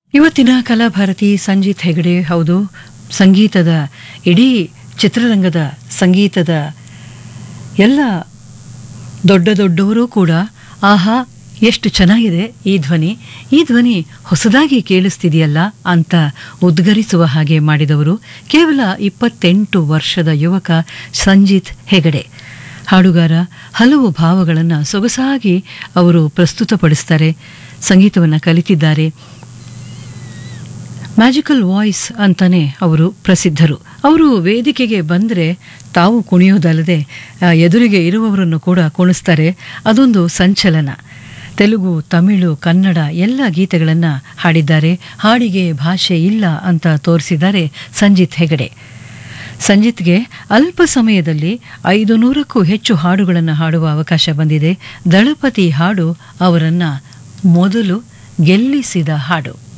ಇವತ್ತಿನ ಕಲಾಭಾರತಿ ಸಂಜೀತ್ ಹೆಗಡೆ ಹೌದು ಸಂಗೀತದ ಇಡೀ ಚಿತ್ರರಂಗದ ಸಂಗೀತದ ಎಲ್ಲ ದೊಡ್ಡ ದೊಡ್ಡವರು ಕೂಡ ಆಹಾ ಎಷ್ಟು ಚೆನ್ನಾಗಿದೆ ಈ ಧ್ವನಿ ಈ ಧ್ವನಿ ಹೊಸದಾಗಿ ಕೇಳಿಸ್ತಿದೆಯಲ್ಲ ಅಂತ ಉದ್ಗರಿಸುವ ಹಾಗೆ ಮಾಡಿದವರು ಕೇವಲ ಇಪ್ಪತ್ತೆಂಟು ವರ್ಷದ ಯುವಕ ಸಂಜೀತ್ ಹೆಗಡೆ ಹಾಡುಗಾರ ಹಲವು ಭಾವಗಳನ್ನು ಸೊಗಸಾಗಿ ಅವರು ಪ್ರಸ್ತುತಪಡಿಸ್ತಾರೆ ಸಂಗೀತವನ್ನು ಕಲಿತಿದ್ದಾರೆ ಮ್ಯಾಜಿಕಲ್ ವಾಯ್ಸ್ ಅಂತಾನೆ ಅವರು ಪ್ರಸಿದ್ಧರು ಅವರು ವೇದಿಕೆಗೆ ಬಂದರೆ ತಾವು ಕುಣಿಯೋದಲ್ಲದೆ ಆ, ಎದುರಿಗೆ ಇರುವವರನ್ನು ಕೂಡ ಕುಣಿಸ್ತಾರೆ ಅದೊಂದು ಸಂಚಲನ ತೆಲುಗು ತಮಿಳು ಕನ್ನಡ ಎಲ್ಲ ಗೀತೆಗಳನ್ನು ಹಾಡಿದ್ದಾರೆ ಹಾಡಿಗೆ ಭಾಷೆ ಇಲ್ಲ ಅಂತ ತೋರಿಸಿದ್ದಾರೆ ಸಂಜಿತ್ ಹೆಗಡೆ ಸಂಜಿತ್ಗೆ ಅಲ್ಪ ಸಮಯದಲ್ಲಿ ಐದು ನೂರಕ್ಕೂ ಹೆಚ್ಚು ಹಾಡುಗಳನ್ನು ಹಾಡುವ ಅವಕಾಶ ಬಂದಿದೆ ದಳಪತಿ ಹಾಡು ಅವರನ್ನು ಮೊದಲು ಗೆಲ್ಲಿಸಿದ ಹಾಡು